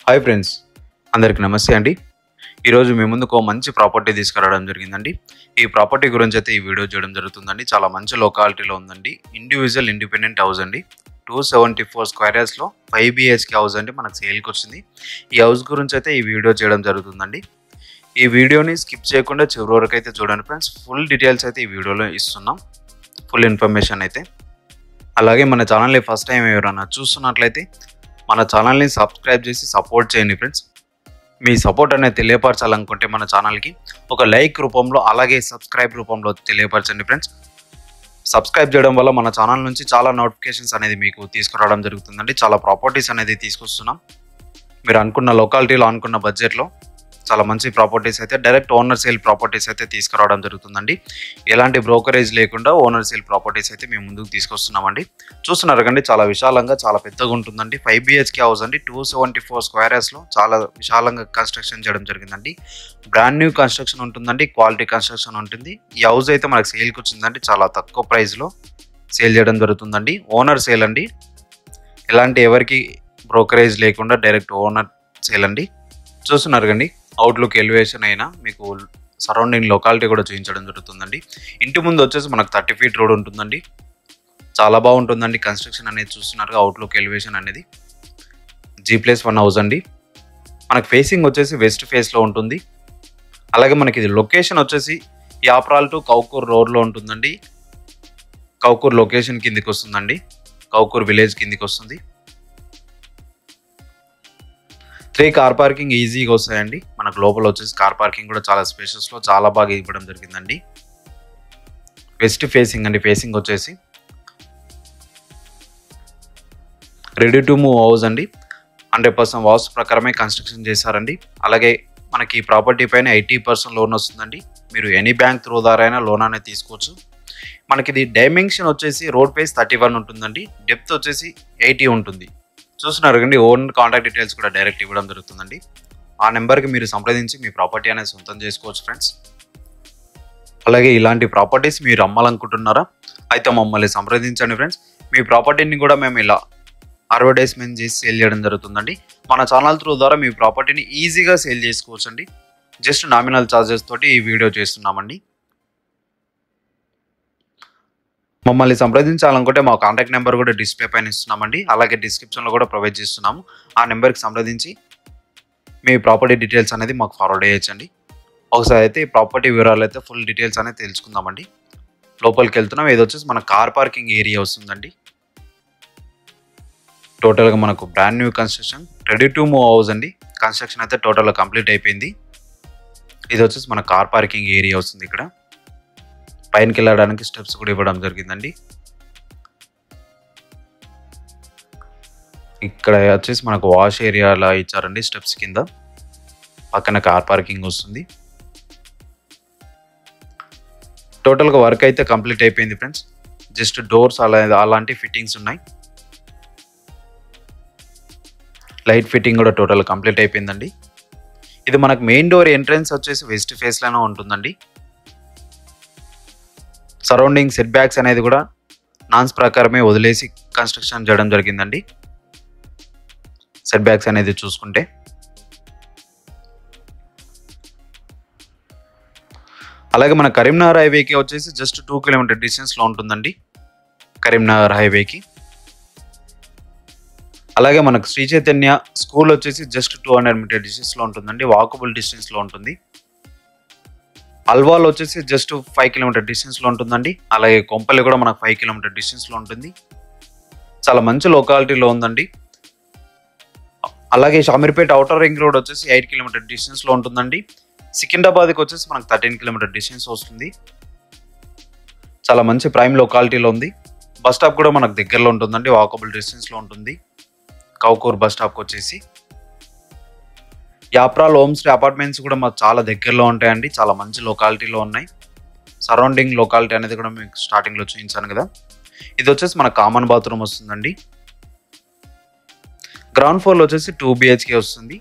hi friends అందరికి నమస్తే అండి ఈరోజు మీ ముందుకు ఓ మంచి ప్రాపర్టీ తీసుకురావడం జరిగిందండి ఈ ప్రాపర్టీ గురించి అయితే ఈ వీడియో చేయడం జరుగుతుందండి చాలా మంచి లొకాలిటీలో ఉందండి ఇండివిజువల్ ఇండిపెండెంట్ హౌస్ అండి టూ సెవెంటీ ఫోర్ స్క్వేర్ యార్స్లో ఫైవ్ బిహెచ్కే హౌస్ అండి మనకు సేల్కి వచ్చింది ఈ హౌస్ గురించి అయితే ఈ వీడియో చేయడం జరుగుతుందండి ఈ వీడియోని స్కిప్ చేయకుండా చివరి వరకు అయితే చూడండి ఫ్రెండ్స్ ఫుల్ డీటెయిల్స్ అయితే ఈ వీడియోలో ఇస్తున్నాం ఫుల్ ఇన్ఫర్మేషన్ అయితే అలాగే మన ఛానల్ని ఫస్ట్ టైం ఎవరైనా చూస్తున్నట్లయితే మన ఛానల్ని సబ్స్క్రైబ్ చేసి సపోర్ట్ చేయండి ఫ్రెండ్స్ మీ సపోర్ట్ అనేది తెలియపరచాలనుకుంటే మన ఛానల్కి ఒక లైక్ రూపంలో అలాగే సబ్స్క్రైబ్ రూపంలో తెలియపరచండి ఫ్రెండ్స్ సబ్స్క్రైబ్ చేయడం వల్ల మన ఛానల్ నుంచి చాలా నోటిఫికేషన్స్ అనేది మీకు తీసుకురావడం జరుగుతుందండి చాలా ప్రాపర్టీస్ అనేది తీసుకొస్తున్నాం మీరు అనుకున్న లొకాలిటీలో అనుకున్న బడ్జెట్లో చాలా మంచి ప్రాపర్టీస్ అయితే డైరెక్ట్ ఓనర్ సేల్ ప్రాపర్టీస్ అయితే తీసుకురావడం జరుగుతుందండి ఎలాంటి బ్రోకరేజ్ లేకుండా ఓనర్ సేల్ ప్రాపర్టీస్ అయితే మేము ముందుకు తీసుకొస్తున్నామండి చూస్తున్నారు కండి చాలా విశాలంగా చాలా పెద్దగా ఉంటుందండి ఫైవ్ బిహెచ్కే హౌస్ అండి టూ సెవెంటీ ఫోర్ స్క్వేరర్స్లో చాలా విశాలంగా కన్స్ట్రక్షన్ చేయడం జరిగిందండి బ్రాండ్ న్యూ కన్స్ట్రక్షన్ ఉంటుందండి క్వాలిటీ కన్స్ట్రక్షన్ ఉంటుంది ఈ హౌస్ అయితే మనకు సేల్కి వచ్చిందండి చాలా తక్కువ ప్రైస్లో సేల్ చేయడం జరుగుతుందండి ఓనర్ సేల్ అండి ఎలాంటి ఎవరికి బ్రోకరేజ్ లేకుండా డైరెక్ట్ ఓనర్ సేల్ అండి చూస్తున్నారు కండి అవుట్లుక్ ఎలివేషన్ అయినా మీకు సరౌండింగ్ లొకాలిటీ కూడా చూపించడం జరుగుతుందండి ఇంటి ముందు వచ్చేసి మనకు థర్టీ ఫీట్ రోడ్ ఉంటుందండి చాలా బాగుంటుందండి కన్స్ట్రక్షన్ అనేది చూస్తున్నారుగా అవుట్లుక్ ఎలివేషన్ అనేది జీ ప్లస్ వన్ హౌస్ అండి మనకు ఫేసింగ్ వచ్చేసి వెస్ట్ ఫేస్లో ఉంటుంది అలాగే మనకి ఇది లొకేషన్ వచ్చేసి యాప్రాల్ టు కౌకూర్ రోడ్లో ఉంటుందండి కౌకూర్ లొకేషన్ కిందికి వస్తుందండి కౌకూర్ విలేజ్ కిందికి వస్తుంది త్రీ కార్ పార్కింగ్ ఈజీగా వస్తాయండి మనకు లోపల వచ్చేసి కార్ పార్కింగ్ కూడా చాలా స్పేషియస్లో చాలా బాగా ఇవ్వడం జరిగిందండి వెస్ట్ ఫేసింగ్ అండి ఫేసింగ్ వచ్చేసి రెడీ టు మూవ్ హౌస్ అండి హండ్రెడ్ పర్సెంట్ వాస్తు ప్రకారమే కన్స్ట్రక్షన్ చేశారండి అలాగే మనకి ఈ ప్రాపర్టీ పైన ఎయిటీ పర్సెంట్ లోన్ వస్తుందండి మీరు ఎనీ బ్యాంక్ త్రూ ద్వారా అయినా లోన్ అనేది తీసుకోవచ్చు మనకి ఇది డైమెన్షన్ వచ్చేసి రోడ్ పేస్ థర్టీ వన్ ఉంటుందండి డెప్త్ వచ్చేసి ఎయిటీ ఉంటుంది చూస్తున్నారు కండి ఓన్ కాంటాక్ట్ డీటెయిల్స్ కూడా డైరెక్ట్ ఇవ్వడం జరుగుతుందండి ఆ నెంబర్కి మీరు సంప్రదించి మీ ప్రాపర్టీ అనేది సొంతం చేసుకోవచ్చు ఫ్రెండ్స్ అలాగే ఇలాంటి ప్రాపర్టీస్ మీరు అమ్మాలనుకుంటున్నారా అయితే మమ్మల్ని సంప్రదించండి ఫ్రెండ్స్ మీ ప్రాపర్టీని కూడా మేము ఇలా అడ్వర్టైజ్మెంట్ చేసి సేల్ చేయడం జరుగుతుందండి మన ఛానల్ త్రూ ద్వారా మీ ప్రాపర్టీని ఈజీగా సేల్ చేసుకోవచ్చు అండి జస్ట్ నామినల్ ఛార్జెస్ తోటి ఈ వీడియో చేస్తున్నామండి మమ్మల్ని సంప్రదించాలనుకుంటే మా కాంటాక్ట్ నెంబర్ కూడా డిస్ప్లే పైన ఇస్తున్నామండి అలాగే డిస్క్రిప్షన్లో కూడా ప్రొవైడ్ చేస్తున్నాము ఆ నెంబర్కి సంప్రదించి మీ ప్రాపర్టీ డీటెయిల్స్ అనేది మాకు ఫార్వర్డ్ చేయొచ్చండి ఒకసారి అయితే ఈ ప్రాపర్టీ వివరాలు అయితే ఫుల్ డీటెయిల్స్ అనేది తెలుసుకుందామండి లోపలికి వెళ్తున్నాం ఇది వచ్చేసి మన కార్ పార్కింగ్ ఏరియా వస్తుందండి టోటల్గా మనకు brand new construction ready to move house అండి కన్స్ట్రక్షన్ అయితే టోటల్గా కంప్లీట్ అయిపోయింది ఇది వచ్చేసి మన కార్ పార్కింగ్ ఏరియా వస్తుంది ఇక్కడ పైనకి వెళ్ళడానికి స్టెప్స్ కూడా ఇవ్వడం జరిగిందండి ఇక్కడ వచ్చేసి మనకు వాష్ ఏరియా అలా ఇచ్చారండి స్టెప్స్ కింద పక్కన కార్ పార్కింగ్ వస్తుంది టోటల్గా వర్క్ అయితే కంప్లీట్ అయిపోయింది ఫ్రెండ్స్ జస్ట్ డోర్స్ అలా అలాంటి ఫిట్టింగ్స్ ఉన్నాయి లైట్ ఫిట్టింగ్ కూడా టోటల్ కంప్లీట్ అయిపోయిందండి ఇది మనకు మెయిన్ డోర్ ఎంట్రన్స్ వచ్చేసి వెస్ట్ ఫేస్లోనే ఉంటుందండి సరౌండింగ్ సెట్ బ్యాక్స్ అనేది కూడా నాన్స్ ప్రకారమే వదిలేసి కన్స్ట్రక్షన్ చేయడం జరిగిందండి సెట్ బ్యాక్స్ అనేది చూసుకుంటే అలాగే మన కరీంనగర్ హైవేకి వచ్చేసి జస్ట్ టూ కిలోమీటర్ డిస్టెన్స్లో ఉంటుందండి కరీంనగర్ హైవేకి అలాగే మనకు శ్రీ చైతన్య స్కూల్ వచ్చేసి జస్ట్ టూ హండ్రెడ్ మీటర్ డిస్టెన్స్లో ఉంటుందండి వాకబుల్ డిస్టెన్స్లో ఉంటుంది అల్వాల్ వచ్చేసి జస్ట్ ఫైవ్ కిలోమీటర్ డిస్టెన్స్లో ఉంటుందండి అలాగే కొంపల్లి కూడా మనకు ఫైవ్ కిలోమీటర్ డిస్టెన్స్లో ఉంటుంది చాలా మంచి లొకాలిటీలో ఉందండి అలాగే షామీర్పేట అవుటర్ రింగ్ రోడ్ వచ్చేసి ఎయిట్ కిలోమీటర్ డిస్టెన్స్లో ఉంటుందండి సికింద్రాబాద్కి వచ్చేసి మనకు థర్టీన్ కిలోమీటర్ డిస్టెన్స్ వస్తుంది చాలా మంచి ప్రైమ్ లొకాలిటీలో ఉంది బస్ స్టాప్ కూడా మనకు దగ్గరలో ఉంటుందండి వాకబుల్ డిస్టెన్స్లో ఉంటుంది కౌకూర్ బస్ స్టాప్కి వచ్చేసి యాప్రాల్ హోమ్ స్టే అపార్ట్మెంట్స్ కూడా మాకు చాలా దగ్గరలో ఉంటాయండి చాలా మంచి లొకాలిటీలో ఉన్నాయి సరౌండింగ్ లొకాలిటీ అనేది కూడా మీకు స్టార్టింగ్లో చూపించాను కదా ఇది వచ్చేసి మన కామన్ బాత్రూమ్ వస్తుందండి గ్రౌండ్ ఫ్లోర్లో వచ్చేసి టూ బిహెచ్కే వస్తుంది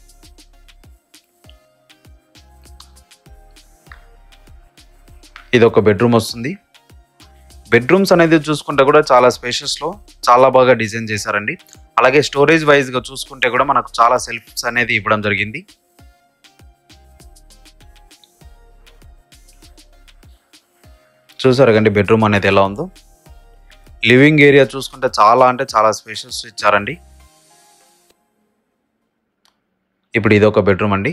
ఇది ఒక బెడ్రూమ్ వస్తుంది బెడ్రూమ్స్ అనేది చూసుకుంటే కూడా చాలా స్పేషియస్లో చాలా బాగా డిజైన్ చేశారండి అలాగే స్టోరేజ్ వైజ్గా చూసుకుంటే కూడా మనకు చాలా సెల్ఫ్స్ అనేది ఇవ్వడం జరిగింది చూసారు కండి బెడ్రూమ్ అనేది ఎలా ఉందో లివింగ్ ఏరియా చూసుకుంటే చాలా అంటే చాలా స్పేషియస్ ఇచ్చారండి ఇప్పుడు ఇది ఒక బెడ్రూమ్ అండి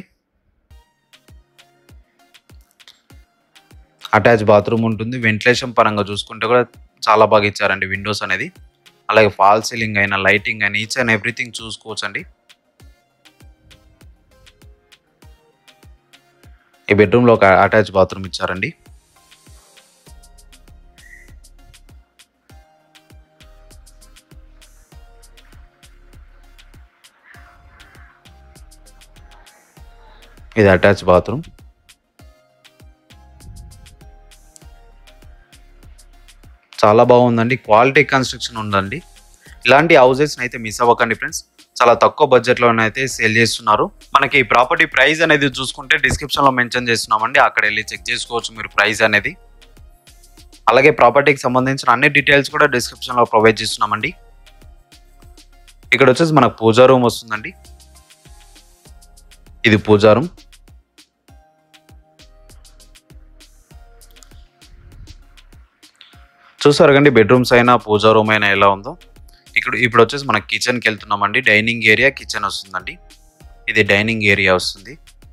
అటాచ్ బాత్రూమ్ ఉంటుంది వెంటిలేషన్ పరంగా చూసుకుంటే కూడా చాలా బాగా ఇచ్చారండి విండోస్ అనేది అలాగే ఫాల్ సీలింగ్ అయినా లైటింగ్ అయినా ఈచ్ అండ్ ఎవ్రీథింగ్ చూసుకోవచ్చు అండి ఈ బెడ్రూమ్లో ఒక అటాచ్ బాత్రూమ్ ఇచ్చారండి ఇది అటాచ్ బాత్రూమ్ చాలా బాగుందండి క్వాలిటీ కన్స్ట్రక్షన్ ఉందండి ఇలాంటి హౌసెస్ని అయితే మిస్ అవ్వకండి ఫ్రెండ్స్ చాలా తక్కువ బడ్జెట్లోనైతే సేల్ చేస్తున్నారు మనకి ఈ ప్రాపర్టీ ప్రైస్ అనేది చూసుకుంటే డిస్క్రిప్షన్లో మెన్షన్ చేస్తున్నామండి అక్కడ వెళ్ళి చెక్ చేసుకోవచ్చు మీరు ప్రైస్ అనేది అలాగే ప్రాపర్టీకి సంబంధించిన అన్ని డీటెయిల్స్ కూడా డిస్క్రిప్షన్లో ప్రొవైడ్ చేస్తున్నామండి ఇక్కడ వచ్చేసి మనకు పూజా రూమ్ వస్తుందండి ఇది పూజా రూమ్ చూసారు కండి బెడ్రూమ్స్ అయినా పూజా రూమ్ అయినా ఎలా ఉందో ఇక్కడ ఇప్పుడు వచ్చేసి మనం కిచెన్కి వెళ్తున్నామండి డైనింగ్ ఏరియా కిచెన్ వస్తుందండి ఇది డైనింగ్ ఏరియా వస్తుంది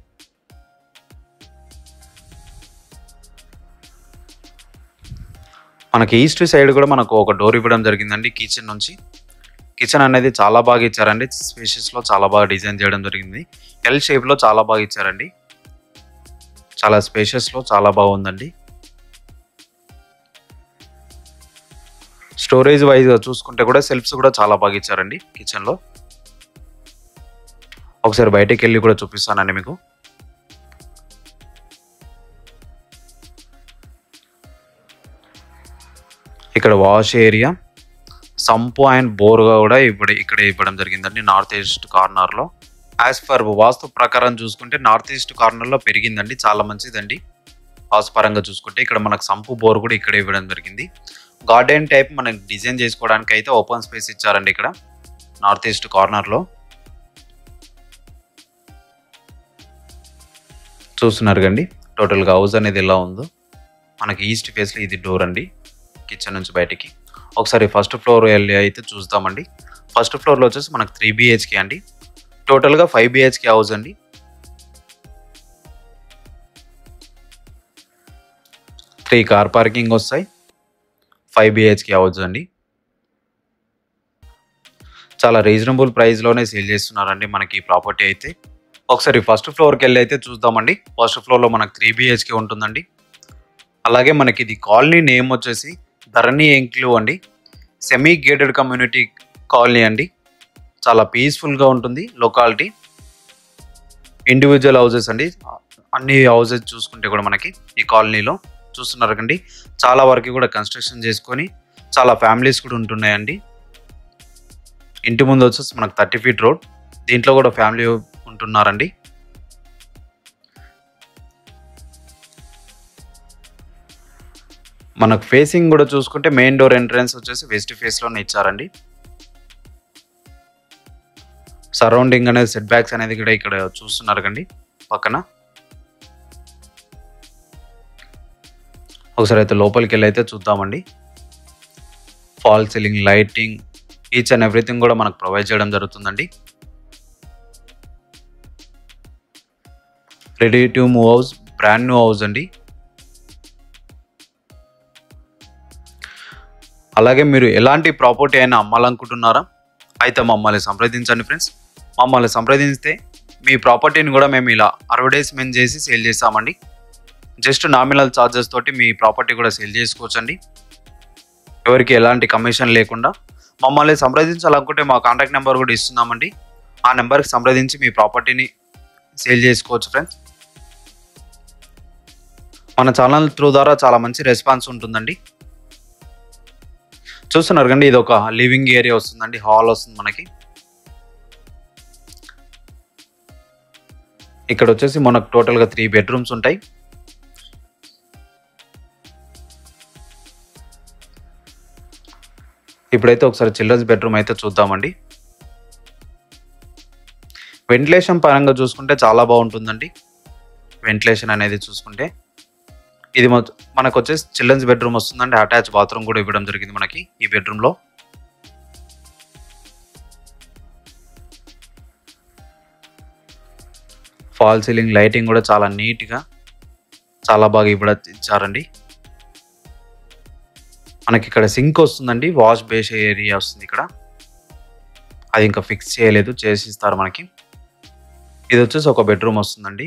మనకి ఈస్ట్ సైడ్ కూడా మనకు ఒక డోర్ ఇవ్వడం జరిగిందండి కిచెన్ నుంచి కిచెన్ అనేది చాలా బాగా ఇచ్చారండి స్పేషియస్లో చాలా బాగా డిజైన్ చేయడం జరిగింది ఎల్ షేప్లో చాలా బాగా ఇచ్చారండి చాలా స్పేషియస్లో చాలా బాగుందండి స్టోరేజ్ వైజ్గా చూసుకుంటే కూడా సెల్ఫ్స్ కూడా చాలా బాగా ఇచ్చారండి కిచెన్లో ఒకసారి బయటికి వెళ్ళి కూడా చూపిస్తానండి మీకు ఇక్కడ వాష్ ఏరియా సంపు అండ్ బోర్గా కూడా ఇప్పుడు ఇక్కడ ఇవ్వడం జరిగిందండి నార్త్ ఈస్ట్ కార్నర్లో యాజ్ పర్ వాస్తు ప్రకారం చూసుకుంటే నార్త్ ఈస్ట్ కార్నర్లో పెరిగిందండి చాలా మంచిదండి వాస్తు పరంగా చూసుకుంటే ఇక్కడ మనకు సంపు బోర్ కూడా ఇక్కడ ఇవ్వడం జరిగింది గార్డెన్ టైప్ మనకి డిజైన్ చేసుకోవడానికి అయితే ఓపెన్ స్పేస్ ఇచ్చారండి ఇక్కడ నార్త్ ఈస్ట్ కార్నర్లో చూస్తున్నారు కండి టోటల్గా హౌస్ అనేది ఎలా ఉందో మనకి ఈస్ట్ ఫేస్లో ఇది డోర్ అండి కిచెన్ నుంచి బయటికి ఒకసారి ఫస్ట్ ఫ్లోర్ వెళ్ళి అయితే చూద్దామండి ఫస్ట్ ఫ్లోర్లో వచ్చేసి మనకు త్రీ బిహెచ్కే అండి టోటల్గా ఫైవ్ బిహెచ్కే హౌస్ అండి త్రీ కార్ పార్కింగ్ వస్తాయి ఫైవ్ బిహెచ్కే హౌస్ అండి చాలా రీజనబుల్ ప్రైస్లోనే సేల్ చేస్తున్నారండి మనకి ఈ ప్రాపర్టీ అయితే ఒకసారి ఫస్ట్ ఫ్లోర్కి వెళ్ళి అయితే చూద్దామండి ఫస్ట్ ఫ్లోర్లో మనకు త్రీ బిహెచ్కే ఉంటుందండి అలాగే మనకి ఇది కాలనీ నేమ్ వచ్చేసి ధరణి ఎంక్లూ అండి సెమీ గేటెడ్ కమ్యూనిటీ కాలనీ అండి చాలా పీస్ఫుల్గా ఉంటుంది లొకాలిటీ ఇండివిజువల్ హౌసెస్ అండి అన్ని హౌసెస్ చూసుకుంటే కూడా మనకి ఈ కాలనీలో చూస్తున్నారు కండి చాలా వరకు కూడా కన్స్ట్రక్షన్ చేసుకొని చాలా ఫ్యామిలీస్ కూడా ఉంటున్నాయండి ఇంటి ముందు వచ్చేసి మనకు థర్టీ ఫీట్ రోడ్ దీంట్లో కూడా ఫ్యామిలీ ఉంటున్నారండి మనకు ఫేసింగ్ కూడా చూసుకుంటే మెయిన్ డోర్ ఎంట్రన్స్ వచ్చేసి వెస్ట్ ఫేస్లోనే ఇచ్చారండి సరౌండింగ్ అనేది సెట్ బ్యాక్స్ అనేది కూడా ఇక్కడ చూస్తున్నారు కండి పక్కన ఒకసారి అయితే లోపలికి వెళ్ళి అయితే చూద్దామండి fall ceiling lighting each and everything కూడా మనకు ప్రొవైడ్ చేయడం జరుగుతుందండి ready to move house brand new house అండి అలాగే మీరు ఎలాంటి ప్రాపర్టీ అయినా అమ్మాలనుకుంటున్నారా అయితే మమ్మల్ని సంప్రదించండి ఫ్రెండ్స్ మమ్మల్ని సంప్రదిస్తే మీ ప్రాపర్టీని కూడా మేము ఇలా అడ్వర్టైజ్మెంట్ చేసి సేల్ చేస్తామండి జస్ట్ నామినల్ ఛార్జెస్ తోటి మీ ప్రాపర్టీ కూడా సేల్ చేసుకోవచ్చండి ఎవరికి ఎలాంటి కమిషన్ లేకుండా మమ్మల్ని సంప్రదించాలనుకుంటే మా కాంటాక్ట్ నెంబర్ కూడా ఇస్తున్నామండి ఆ నెంబర్కి సంప్రదించి మీ ప్రాపర్టీని సేల్ చేసుకోవచ్చు ఫ్రెండ్స్ మన ఛానల్ త్రూ ద్వారా చాలా మంచి రెస్పాన్స్ ఉంటుందండి చూస్తున్నారు కండి ఇది ఒక లివింగ్ ఏరియా వస్తుందండి హాల్ వస్తుంది మనకి ఇక్కడ వచ్చేసి మనకు టోటల్గా త్రీ బెడ్రూమ్స్ ఉంటాయి ఇప్పుడైతే ఒకసారి చిల్డ్రన్స్ బెడ్రూమ్ అయితే చూద్దామండి వెంటిలేషన్ పరంగా చూసుకుంటే చాలా బాగుంటుందండి వెంటిలేషన్ అనేది చూసుకుంటే ఇది మొత్తం మనకు వచ్చేసి చిల్డ్రన్స్ బెడ్రూమ్ వస్తుందండి అటాచ్ బాత్రూమ్ కూడా ఇవ్వడం జరిగింది మనకి ఈ బెడ్రూమ్లో ఫాల్ సీలింగ్ లైటింగ్ కూడా చాలా నీట్గా చాలా బాగా ఇవ్వడం ఇచ్చారండి మనకి ఇక్కడ సింక్ వస్తుందండి వాష్ బేస్ ఏరియా వస్తుంది ఇక్కడ అది ఇంకా ఫిక్స్ చేయలేదు చేసి ఇస్తారు మనకి ఇది వచ్చేసి ఒక బెడ్రూమ్ వస్తుందండి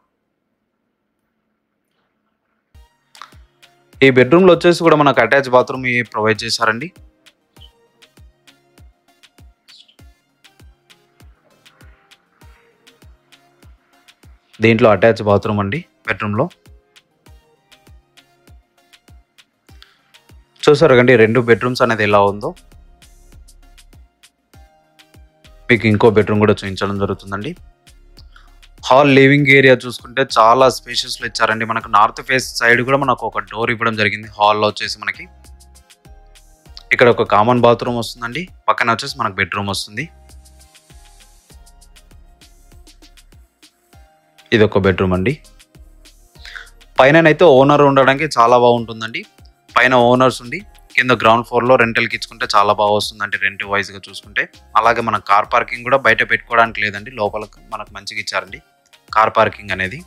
ఈ బెడ్రూమ్లో వచ్చేసి కూడా మనకు అటాచ్ బాత్రూమ్ ప్రొవైడ్ చేశారండి దీంట్లో అటాచ్ బాత్రూమ్ అండి బెడ్రూమ్లో చూసారు కండి రెండు బెడ్రూమ్స్ అనేది ఎలా ఉందో మీకు ఇంకో బెడ్రూమ్ కూడా చూపించడం జరుగుతుందండి హాల్ లివింగ్ ఏరియా చూసుకుంటే చాలా స్పేషియస్లో ఇచ్చారండి మనకు నార్త్ ఫేస్ సైడ్ కూడా మనకు ఒక డోర్ ఇవ్వడం జరిగింది హాల్లో వచ్చేసి మనకి ఇక్కడ ఒక కామన్ బాత్రూమ్ వస్తుందండి పక్కన వచ్చేసి మనకు బెడ్రూమ్ వస్తుంది ఇది ఒక బెడ్రూమ్ అండి పైననైతే ఓనర్ ఉండడానికి చాలా బాగుంటుందండి పైన ఓనర్స్ ఉండి కింద గ్రౌండ్ ఫ్లోర్లో రెంటల్కి ఇచ్చుకుంటే చాలా బాగా వస్తుందండి రెంట్ వైజ్గా చూసుకుంటే అలాగే మన కార్ పార్కింగ్ కూడా బయట పెట్టుకోవడానికి లేదండి లోపల మనకు మంచిగా ఇచ్చారండి కార్ పార్కింగ్ అనేది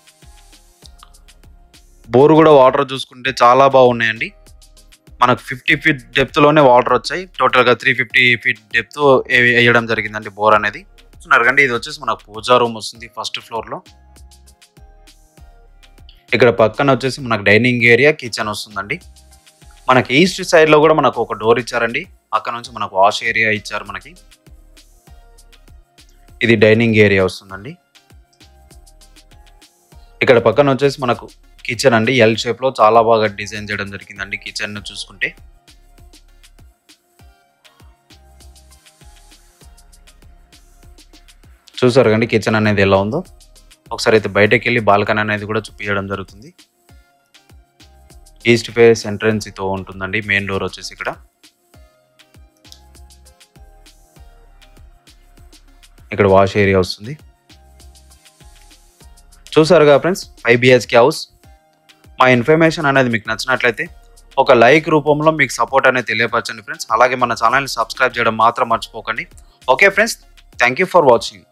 బోర్ కూడా వాటర్ చూసుకుంటే చాలా బాగున్నాయండి మనకు ఫిఫ్టీ ఫీట్ డెప్త్లోనే వాటర్ వచ్చాయి టోటల్గా త్రీ ఫిఫ్టీ ఫీట్ డెప్త్ వేయడం జరిగిందండి బోర్ అనేది చూస్తున్నారు కండి ఇది వచ్చేసి మనకు పూజా రూమ్ వస్తుంది ఫస్ట్ ఫ్లోర్లో ఇక్కడ పక్కన వచ్చేసి మనకు డైనింగ్ ఏరియా కిచెన్ వస్తుందండి మనకి ఈస్ట్ సైడ్లో కూడా మనకు ఒక డోర్ ఇచ్చారండి అక్కడ నుంచి మనకు వాష్ ఏరియా ఇచ్చారు మనకి ఇది డైనింగ్ ఏరియా వస్తుందండి ఇక్కడ పక్కన వచ్చేసి మనకు కిచెన్ అండి ఎల్ షేప్లో చాలా బాగా డిజైన్ చేయడం జరిగిందండి కిచెన్ చూసుకుంటే చూసారు కండి కిచెన్ అనేది ఎలా ఉందో ఒకసారి అయితే బయటకు వెళ్ళి బాల్కనీ అనేది కూడా చూపించడం జరుగుతుంది ఈస్ట్ ఫేస్ ఎంట్రన్స్ తో ఉంటుందండి మెయిన్ డోర్ వచ్చేసి ఇక్కడ ఇక్కడ వాష్ ఏరియా వస్తుంది చూసారుగా ఫ్రెండ్స్ ఫైవ్ బిహెచ్కే హౌస్ మా ఇన్ఫర్మేషన్ అనేది మీకు నచ్చినట్లయితే ఒక లైక్ రూపంలో మీకు సపోర్ట్ అనేది తెలియపరచండి ఫ్రెండ్స్ అలాగే మన ఛానల్ని సబ్స్క్రైబ్ చేయడం మాత్రం మర్చిపోకండి okay friends thank you for watching